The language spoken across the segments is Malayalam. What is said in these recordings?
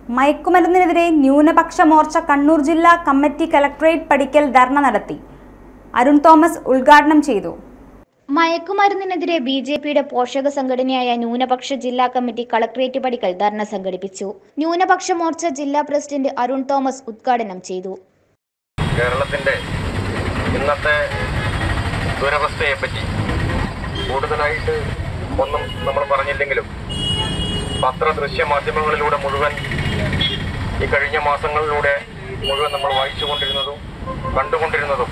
മയക്കുമരുന്നിനെതിരെ ന്യൂനപക്ഷ മോർച്ച കണ്ണൂർ ജില്ലാ കമ്മിറ്റി കലക്ടറേറ്റ് പടിക്കൽ ധർണ നടത്തി അരുൺ തോമസ് ഉദ്ഘാടനം ചെയ്തു മയക്കുമരുന്നിനെതിരെ ബി ജെ പിയുടെ പോഷക സംഘടനയായ ന്യൂനപക്ഷ ജില്ലാ കമ്മിറ്റി കളക്ടറേറ്റ് പടിക്കൽ ധർണ സംഘടിപ്പിച്ചു ന്യൂനപക്ഷ മോർച്ച ജില്ലാ പ്രസിഡന്റ് അരുൺ തോമസ് ഉദ്ഘാടനം ചെയ്തു കേരളത്തിൻ്റെ ഇന്നത്തെ ദുരവസ്ഥയെപ്പറ്റി കൂടുതലായിട്ട് ഒന്നും നമ്മൾ പറഞ്ഞില്ലെങ്കിലും പത്ര ദൃശ്യ മാധ്യമങ്ങളിലൂടെ മുഴുവൻ ഈ കഴിഞ്ഞ മാസങ്ങളിലൂടെ മുഴുവൻ നമ്മൾ വായിച്ചുകൊണ്ടിരുന്നതും കണ്ടുകൊണ്ടിരുന്നതും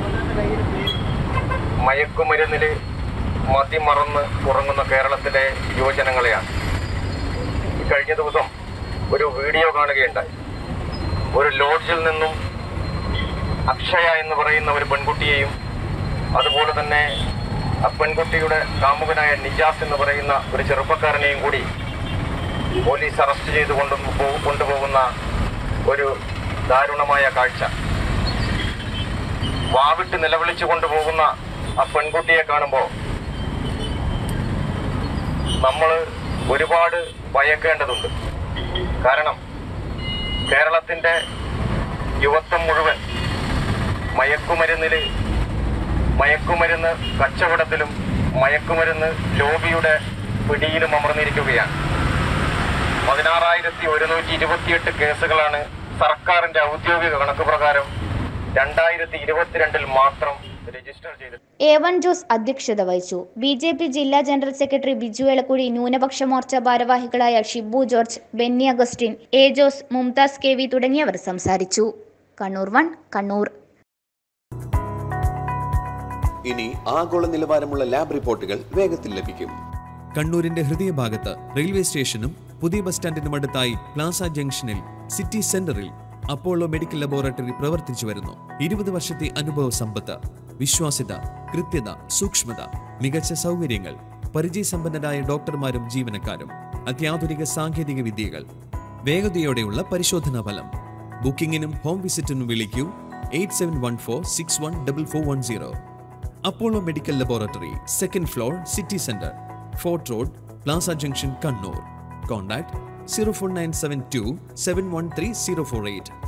മയക്കുമരുന്നിൽ മതിമറന്ന് ഉറങ്ങുന്ന കേരളത്തിലെ യുവജനങ്ങളെയാണ് ഈ കഴിഞ്ഞ ദിവസം ഒരു വീഡിയോ കാണുകയുണ്ടായി ഒരു ലോഡ്ജിൽ നിന്നും അക്ഷയ എന്ന് പറയുന്ന ഒരു പെൺകുട്ടിയെയും അതുപോലെ തന്നെ ആ പെൺകുട്ടിയുടെ കാമുകനായ നിജാസ് എന്ന് പറയുന്ന ഒരു ചെറുപ്പക്കാരനെയും കൂടി പോലീസ് അറസ്റ്റ് ചെയ്ത് കൊണ്ടു പോ- കൊണ്ടുപോകുന്ന ഒരു ദാരുണമായ കാഴ്ച വാവിട്ട് നിലവിളിച്ചു കൊണ്ടുപോകുന്ന ആ പെൺകുട്ടിയെ കാണുമ്പോൾ നമ്മൾ ഒരുപാട് ഭയക്കേണ്ടതുണ്ട് കാരണം കേരളത്തിൻ്റെ യുവത്വം മുഴുവൻ മയക്കുമരുന്നിൽ മയക്കുമരുന്ന് കച്ചവടത്തിലും മയക്കുമരുന്ന് ലോബിയുടെ പിടിയിലും അമർന്നിരിക്കുകയാണ് പതിനാറായിരത്തി ഒരുന്നൂറ്റി ഇരുപത്തിയെട്ട് കേസുകളാണ് സർക്കാരിന്റെ ഔദ്യോഗിക കണക്ക് പ്രകാരം രണ്ടായിരത്തി ഇരുപത്തിരണ്ടിൽ മാത്രം രജിസ്റ്റർ ചെയ്തത് എ വൺ ജോസ് അധ്യക്ഷത വഹിച്ചു ബി ജെ പി ജില്ലാ ജനറൽ സെക്രട്ടറി ബിജു എളക്കുടി ന്യൂനപക്ഷ മോർച്ച ഭാരവാഹികളായ Shibu George Benny Augustine A Jose Mumtaz K V തുടങ്ങിയവർ സംസാരിച്ചു കണ്ണൂർ വൺ കണ്ണൂർ ഇനി ആഗോള നിലവാരമുള്ള ലാബ് റിപ്പോർട്ടുകൾ വേഗത്തിൽ ലഭിക്കും കണ്ണൂരിന്റെ ഹൃദയഭാഗത്ത് റെയിൽവേ സ്റ്റേഷനും പുതിയ ബസ് സ്റ്റാൻഡിനും അടുത്തായി പ്ലാസ ജംഗ്ഷനിൽ സിറ്റി സെന്ററിൽ അപ്പോളോ മെഡിക്കൽ ലബോറട്ടറി പ്രവർത്തിച്ചു വരുന്നു ഇരുപത് വർഷത്തെ അനുഭവ സമ്പത്ത് വിശ്വാസ്യത കൃത്യത സൂക്ഷ്മത മികച്ച സൗകര്യങ്ങൾ പരിചയസമ്പന്നരായ ഡോക്ടർമാരും ജീവനക്കാരും അത്യാധുനിക സാങ്കേതിക വിദ്യകൾ വേഗതയോടെയുള്ള പരിശോധനാ ഫലം ബുക്കിംഗിനും ഹോം വിസിറ്റിനും വിളിക്കൂ eight seven one four six one double four one zero Apollo medical laboratory second floor city centre fort road plaza junction Kannur contact zero four nine seven two seven one three zero four eight